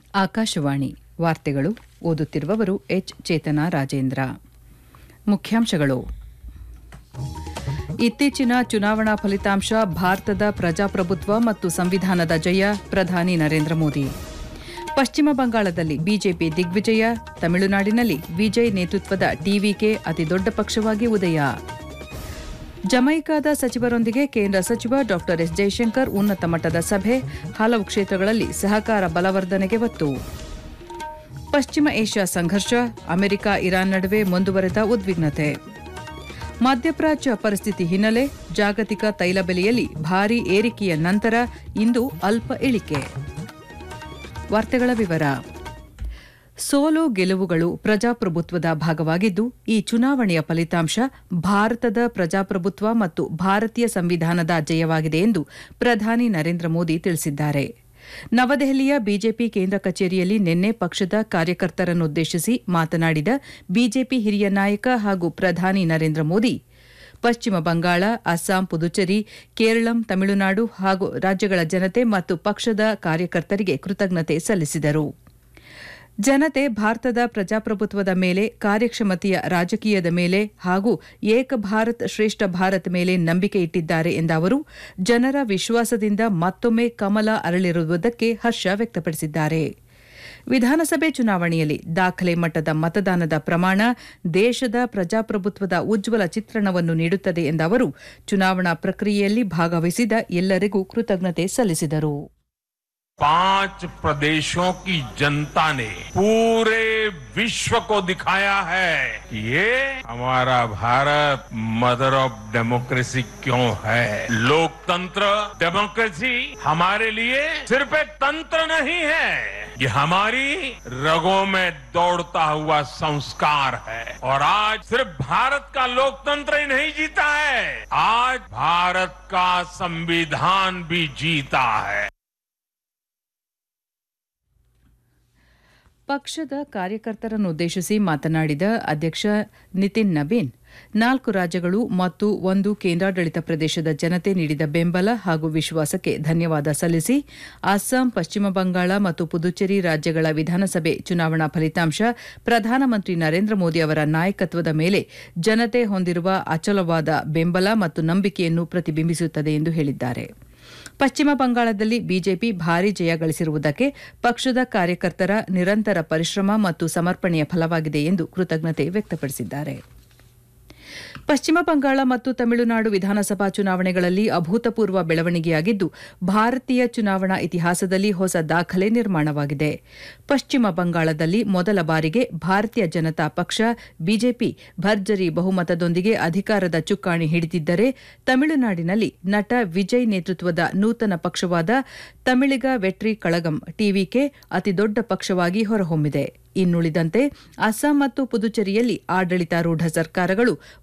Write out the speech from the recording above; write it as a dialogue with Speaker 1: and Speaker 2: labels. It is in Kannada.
Speaker 1: ಆಕಾಶವಾಣಿ ವಾರ್ತೆಗಳು ಓದುತ್ತಿರುವವರು ಎಚ್ ಚೇತನಾ ರಾಜೇಂದ್ರ ಮುಖ್ಯಾಂಶಗಳು ಇತ್ತೀಚಿನ ಚುನಾವಣಾ ಫಲಿತಾಂಶ ಭಾರತದ ಪ್ರಜಾಪ್ರಭುತ್ವ ಮತ್ತು ಸಂವಿಧಾನದ ಜಯ ಪ್ರಧಾನಿ ನರೇಂದ್ರ ಮೋದಿ ಪಶ್ಚಿಮ ಬಂಗಾಳದಲ್ಲಿ ಬಿಜೆಪಿ ದಿಗ್ವಿಜಯ ತಮಿಳುನಾಡಿನಲ್ಲಿ ವಿಜಯ್ ನೇತೃತ್ವದ ಟಿವಿಕೆ ಅತಿದೊಡ್ಡ ಪಕ್ಷವಾಗಿ ಉದಯ ಜಮೈಕಾದ ಸಚಿವರೊಂದಿಗೆ ಕೇಂದ್ರ ಸಚಿವ ಡಾ ಎಸ್ ಜೈಶಂಕರ್ ಉನ್ನತ ಮಟ್ಟದ ಸಭೆ ಹಲವು ಕ್ಷೇತ್ರಗಳಲ್ಲಿ ಸಹಕಾರ ಬಲವರ್ಧನೆಗೆ ಒತ್ತು ಪಶ್ಚಿಮ ಏಷ್ಯಾ ಸಂಘರ್ಷ ಅಮೆರಿಕ ಇರಾನ್ ನಡುವೆ ಮುಂದುವರೆದ ಉದ್ವಿಗ್ನತೆ ಮಧ್ಯಪ್ರಾಚ್ಯ ಪರಿಸ್ಥಿತಿ ಹಿನ್ನೆಲೆ ಜಾಗತಿಕ ತೈಲ ಬೆಲೆಯಲ್ಲಿ ಭಾರೀ ಏರಿಕೆಯ ನಂತರ ಇಂದು ಅಲ್ಪ ಇಳಿಕೆ ವಾರ್ತೆಗಳ ವಿವರ ಸೋಲು ಗೆಲುವುಗಳು ಪ್ರಜಾಪ್ರಭುತ್ವದ ಭಾಗವಾಗಿದ್ದು ಈ ಚುನಾವಣೆಯ ಫಲಿತಾಂಶ ಭಾರತದ ಪ್ರಜಾಪ್ರಭುತ್ವ ಮತ್ತು ಭಾರತೀಯ ಸಂವಿಧಾನದ ಜಯವಾಗಿದೆ ಎಂದು ಪ್ರಧಾನಿ ನರೇಂದ್ರ ಮೋದಿ ತಿಳಿಸಿದ್ದಾರೆ ನವದೆಹಲಿಯ ಬಿಜೆಪಿ ಕೇಂದ್ರ ಕಚೇರಿಯಲ್ಲಿ ನಿನ್ನೆ ಪಕ್ಷದ ಕಾರ್ಯಕರ್ತರನ್ನುದ್ದೇಶಿಸಿ ಮಾತನಾಡಿದ ಬಿಜೆಪಿ ಹಿರಿಯ ನಾಯಕ ಹಾಗೂ ಪ್ರಧಾನಿ ನರೇಂದ್ರ ಮೋದಿ ಪಶ್ಚಿಮ ಬಂಗಾಳ ಅಸ್ಸಾಂ ಪುದುಚೇರಿ ಕೇರಳಂ ತಮಿಳುನಾಡು ಹಾಗೂ ರಾಜ್ಯಗಳ ಜನತೆ ಮತ್ತು ಪಕ್ಷದ ಕಾರ್ಯಕರ್ತರಿಗೆ ಕೃತಜ್ಞತೆ ಸಲ್ಲಿಸಿದರು ಜನತೆ ಭಾರತದ ಪ್ರಜಾಪ್ರಭುತ್ವದ ಮೇಲೆ ಕಾರ್ಯಕ್ಷಮತೆಯ ರಾಜಕೀಯದ ಮೇಲೆ ಹಾಗೂ ಏಕ ಭಾರತ್ ಶ್ರೇಷ್ಠ ಭಾರತ್ ಮೇಲೆ ನಂಬಿಕೆ ಇಟ್ಟಿದ್ದಾರೆ ಎಂದ ಅವರು ಜನರ ವಿಶ್ವಾಸದಿಂದ ಮತ್ತೊಮ್ಮೆ ಕಮಲ ಅರಳಿರುವುದಕ್ಕೆ ಹರ್ಷ ವ್ಯಕ್ತಪಡಿಸಿದ್ದಾರೆ ವಿಧಾನಸಭೆ ಚುನಾವಣೆಯಲ್ಲಿ ದಾಖಲೆ ಮಟ್ಟದ ಮತದಾನದ ಪ್ರಮಾಣ ದೇಶದ ಪ್ರಜಾಪ್ರಭುತ್ವದ ಉಜ್ವಲ ಚಿತ್ರಣವನ್ನು ನೀಡುತ್ತದೆ ಎಂದ ಅವರು ಚುನಾವಣಾ ಪ್ರಕ್ರಿಯೆಯಲ್ಲಿ ಭಾಗವಹಿಸಿದ ಎಲ್ಲರಿಗೂ ಕೃತಜ್ಞತೆ ಸಲ್ಲಿಸಿದರು
Speaker 2: पांच प्रदेशों की जनता ने पूरे विश्व को दिखाया है कि ये हमारा भारत मदर ऑफ डेमोक्रेसी क्यों है लोकतंत्र डेमोक्रेसी हमारे लिए सिर्फ एक तंत्र नहीं है ये हमारी रगों में दौड़ता हुआ संस्कार है और आज सिर्फ भारत का लोकतंत्र ही नहीं जीता है आज भारत का संविधान भी जीता है
Speaker 1: ಪಕ್ಷದ ಕಾರ್ಯಕರ್ತರನ್ನುದ್ದೇಶಿಸಿ ಮಾತನಾಡಿದ ಅಧ್ಯಕ್ಷ ನಿತಿನ್ ನಬೀನ್ ನಾಲ್ಕು ರಾಜ್ಯಗಳು ಮತ್ತು ಒಂದು ಕೇಂದ್ರಾಡಳಿತ ಪ್ರದೇಶದ ಜನತೆ ನೀಡಿದ ಬೆಂಬಲ ಹಾಗೂ ವಿಶ್ವಾಸಕ್ಕೆ ಧನ್ಯವಾದ ಸಲ್ಲಿಸಿ ಅಸ್ಸಾಂ ಪಶ್ಚಿಮ ಬಂಗಾಳ ಮತ್ತು ಪುದುಚೇರಿ ರಾಜ್ಯಗಳ ವಿಧಾನಸಭೆ ಚುನಾವಣಾ ಫಲಿತಾಂಶ ಪ್ರಧಾನಮಂತ್ರಿ ನರೇಂದ್ರ ಮೋದಿ ಅವರ ನಾಯಕತ್ವದ ಮೇಲೆ ಜನತೆ ಹೊಂದಿರುವ ಅಚಲವಾದ ಬೆಂಬಲ ಮತ್ತು ನಂಬಿಕೆಯನ್ನು ಪ್ರತಿಬಿಂಬಿಸುತ್ತದೆ ಎಂದು ಹೇಳಿದ್ದಾರೆ ಪಶ್ಚಿಮ ಬಂಗಾಳದಲ್ಲಿ ಬಿಜೆಪಿ ಭಾರೀ ಜಯ ಗಳಿಸಿರುವುದಕ್ಕೆ ಪಕ್ಷದ ಕಾರ್ಯಕರ್ತರ ನಿರಂತರ ಪರಿಶ್ರಮ ಮತ್ತು ಸಮರ್ಪಣೆಯ ಫಲವಾಗಿದೆ ಎಂದು ಕೃತಜ್ಞತೆ ವ್ಯಕ್ತಪಡಿಸಿದ್ದಾರೆ ಪಶ್ಚಿಮ ಬಂಗಾಳ ಮತ್ತು ತಮಿಳುನಾಡು ವಿಧಾನಸಭಾ ಚುನಾವಣೆಗಳಲ್ಲಿ ಅಭೂತಪೂರ್ವ ಬೆಳವಣಿಗೆಯಾಗಿದ್ದು ಭಾರತೀಯ ಚುನಾವಣಾ ಇತಿಹಾಸದಲ್ಲಿ ಹೊಸ ದಾಖಲೆ ನಿರ್ಮಾಣವಾಗಿದೆ ಪಶ್ಚಿಮ ಬಂಗಾಳದಲ್ಲಿ ಮೊದಲ ಬಾರಿಗೆ ಭಾರತೀಯ ಜನತಾ ಪಕ್ಷ ಬಿಜೆಪಿ ಭರ್ಜರಿ ಬಹುಮತದೊಂದಿಗೆ ಅಧಿಕಾರದ ಚುಕ್ಕಾಣಿ ಹಿಡಿದಿದ್ದರೆ ತಮಿಳುನಾಡಿನಲ್ಲಿ ನಟ ವಿಜಯ್ ನೇತೃತ್ವದ ನೂತನ ಪಕ್ಷವಾದ ತಮಿಳಿಗ ವೆಟ್ರಿ ಕಳಗಂ ಟಿವಿಕೆ ಅತಿದೊಡ್ಡ ಪಕ್ಷವಾಗಿ ಹೊರಹೊಮ್ಮಿದೆ ಇನ್ನುಳಿದಂತೆ ಅಸ್ಸಾಂ ಮತ್ತು ಪುದುಚೇರಿಯಲ್ಲಿ ಆಡಳಿತಾರೂಢ ಸರ್ಕಾರಗಳು